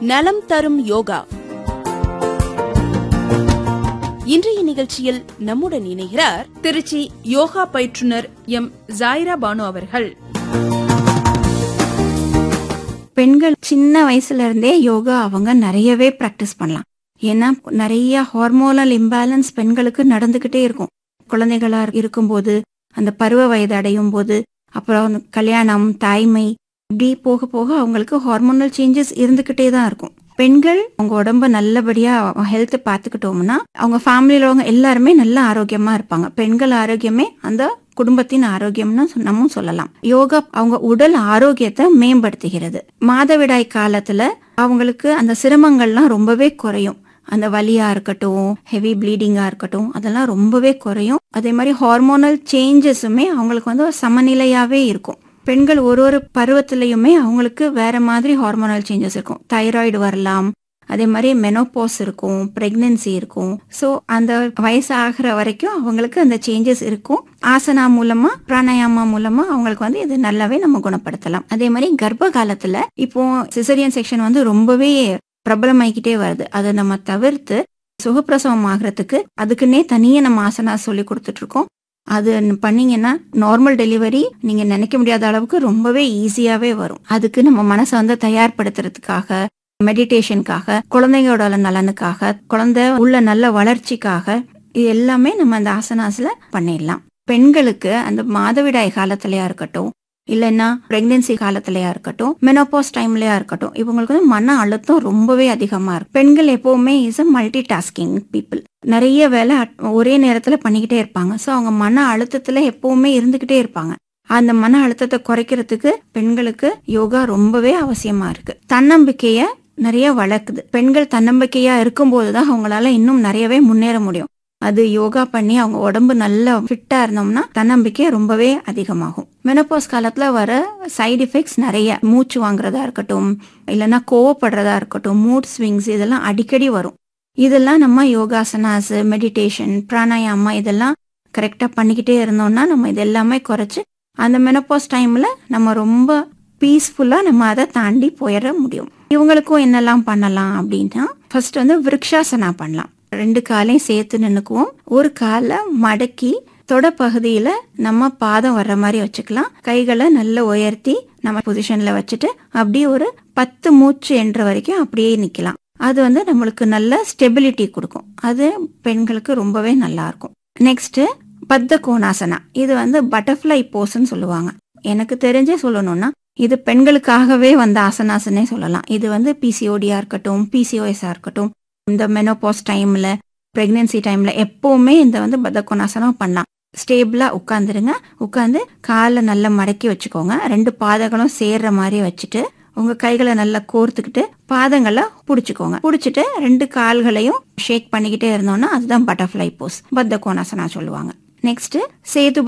நலம் தரும் யோகா இன்றைய நிகழ்ச்சியில் நம்முடன் இணைகிறார் திருச்சி யோகா பயிற்றுனர் எம் ஜாயிரா பானு அவர்கள் பெண்கள் சின்ன வயசுல இருந்தே யோகா அவங்க நிறையவே பிராக்டிஸ் பண்ணலாம் ஏன்னா நிறைய ஹார்மோனல் இம்பேலன்ஸ் பெண்களுக்கு நடந்துகிட்டே இருக்கும் குழந்தைகளா இருக்கும்போது அந்த பருவ வயது அடையும் போது அப்புறம் அந்த கல்யாணம் தாய்மை இப்படி போக போக அவங்களுக்கு ஹார்மோனல் சேஞ்சஸ் இருந்துகிட்டே தான் இருக்கும் பெண்கள் அவங்க உடம்ப நல்லபடியா ஹெல்த் பார்த்துக்கிட்டோம்னா அவங்க ஃபேமிலியில உள்ளவங்க எல்லாருமே நல்ல ஆரோக்கியமா இருப்பாங்க பெண்கள் ஆரோக்கியமே அந்த குடும்பத்தின் ஆரோக்கியம்னு சொ- நம்ம சொல்லலாம் யோகா அவங்க உடல் ஆரோக்கியத்தை மேம்படுத்துகிறது மாதவிடாய் காலத்துல அவங்களுக்கு அந்த சிரமங்கள்லாம் ரொம்பவே குறையும் அந்த வலியா இருக்கட்டும் ஹெவி ப்ளீடிங்கா இருக்கட்டும் அதெல்லாம் ரொம்பவே குறையும் அதே மாதிரி ஹார்மோனல் சேஞ்சஸுமே அவங்களுக்கு வந்து ஒரு சமநிலையாவே இருக்கும் பெண்கள் ஒரு ஒரு பருவத்திலையுமே அவங்களுக்கு வேற மாதிரி ஹார்மோனல் சேஞ்சஸ் இருக்கும் தைராய்டு வரலாம் அதே மாதிரி மெனோபாஸ் இருக்கும் பிரெக்னன்சி இருக்கும் ஸோ அந்த வயசு ஆகிற வரைக்கும் அவங்களுக்கு அந்த சேஞ்சஸ் இருக்கும் ஆசனா மூலமா பிராணாயாமா மூலமா அவங்களுக்கு வந்து இது நல்லாவே நம்ம குணப்படுத்தலாம் அதே மாதிரி கர்ப்ப காலத்துல இப்போ சிசரியன் செக்ஷன் வந்து ரொம்பவே பிரபலமாயிக்கிட்டே வருது அதை நம்ம தவிர்த்து சுகப்பிரசவம் ஆகிறதுக்கு அதுக்குன்னே தனியே நம்ம ஆசனா சொல்லி கொடுத்துட்டு இருக்கோம் அது பண்ணீங்கன்னா நார்மல் டெலிவரி நீங்க நினைக்க முடியாத அளவுக்கு ரொம்பவே ஈஸியாவே வரும் அதுக்கு நம்ம மனசை வந்து தயார்படுத்துறதுக்காக மெடிடேஷனுக்காக குழந்தைங்களோட நலனுக்காக குழந்தை உள்ள நல்ல வளர்ச்சிக்காக இது எல்லாமே நம்ம அந்த ஆசனாஸ்ல பண்ணிடலாம் பெண்களுக்கு அந்த மாதவிடாய் காலத்திலயா இருக்கட்டும் இல்லைன்னா பிரெக்னன்சி காலத்திலயா இருக்கட்டும் மெனோபாஸ் டைம்லயா இருக்கட்டும் இவங்களுக்கு வந்து மன அழுத்தம் ரொம்பவே அதிகமா இருக்கும் பெண்கள் எப்பவுமே is a multi tasking people நிறைய வேலை at- ஒரே நேரத்துல பண்ணிக்கிட்டே இருப்பாங்க ஸோ அவங்க மன அழுத்தத்துல எப்பவுமே இருந்துகிட்டே இருப்பாங்க அந்த மன அழுத்தத்தை குறைக்கிறதுக்கு பெண்களுக்கு யோகா ரொம்பவே அவசியமா இருக்கு தன்னம்பிக்கைய நிறைய வளர்க்குது பெண்கள் தன்னம்பிக்கையா இருக்கும்போது தான் அவங்களால இன்னும் நிறையவே முன்னேற முடியும் அது யோகா பண்ணி அவங்க உடம்பு நல்லா ஃபிட்டா இருந்தோம்னா தன்னம்பிக்கை ரொம்பவே அதிகமாகும் மெனோபாஸ் காலத்துல வர சைடு எஃபெக்ட்ஸ் நிறைய மூச்சு வாங்குறதா இருக்கட்டும் இல்லைன்னா கோவப்படுறதா இருக்கட்டும் மூட் ஸ்விங்ஸ் இதெல்லாம் அடிக்கடி வரும் இதெல்லாம் நம்ம யோகாசனாஸ் மெடிடேஷன் பிராணாயாமா இதெல்லாம் கரெக்டா பண்ணிக்கிட்டே இருந்தோம்னா நம்ம இது எல்லாமே குறைச்சு அந்த மெனோபாஸ் டைம்ல நம்ம ரொம்ப பீஸ்ஃபுல்லா நம்ம அதை தாண்டி போயிட முடியும் இவங்களுக்கும் என்னெல்லாம் பண்ணலாம் அப்படின்னா ஃபர்ஸ்ட் வந்து விருக்ஷாசனா பண்ணலாம் ரெண்டு காலையும் சேர்த்து நின்னுக்குவோம் ஒரு காலை மடக்கி தொட பகுதியில நம்ம பாதம் வர்ற மாதிரி வச்சுக்கலாம் கைகளை நல்லா உயர்த்தி நம்ம பொசிஷன்ல வச்சுட்டு அப்படியே ஒரு பத்து மூச்சு என்ற வரைக்கும் அப்படியே நிக்கலாம் அது வந்து நம்மளுக்கு நல்ல ஸ்டெபிலிட்டி கொடுக்கும் அது பெண்களுக்கு ரொம்பவே நல்லா இருக்கும் நெக்ஸ்ட் பத்த கோணாசனா இது வந்து பட்டர்ஃப்ளை போஸ்ன்னு சொல்லுவாங்க எனக்கு தெரிஞ்சே சொல்லணும்னா இது பெண்களுக்காகவே வந்த ஆசனாசனே சொல்லலாம் இது வந்து பிசிஓடியா இருக்கட்டும் பிசிஓஎஸ்ஆ இருக்கட்டும் இந்த மெனோபாஸ் டைம்ல பிரெக்னன்சி டைம்ல எப்பவுமே இந்த வந்து பதக்கோணாசனம் பண்ணலாம் ஸ்டேபிளா உட்காந்துருங்க உட்காந்து காலை நல்லா மடக்கி வச்சுக்கோங்க ரெண்டு பாதங்களும் சேர்ற மாதிரி வச்சுட்டு உங்க கைகளை நல்லா கோர்த்துக்கிட்டு பாதங்களை புடிச்சுக்கோங்க புடிச்சிட்டு ரெண்டு கால்களையும் ஷேக் பண்ணிக்கிட்டே இருந்தோம்னா அதுதான் பட்டர்ஃப்ளை போஸ் பத்த கோணாசனா சொல்லுவாங்க நெக்ஸ்ட் சேது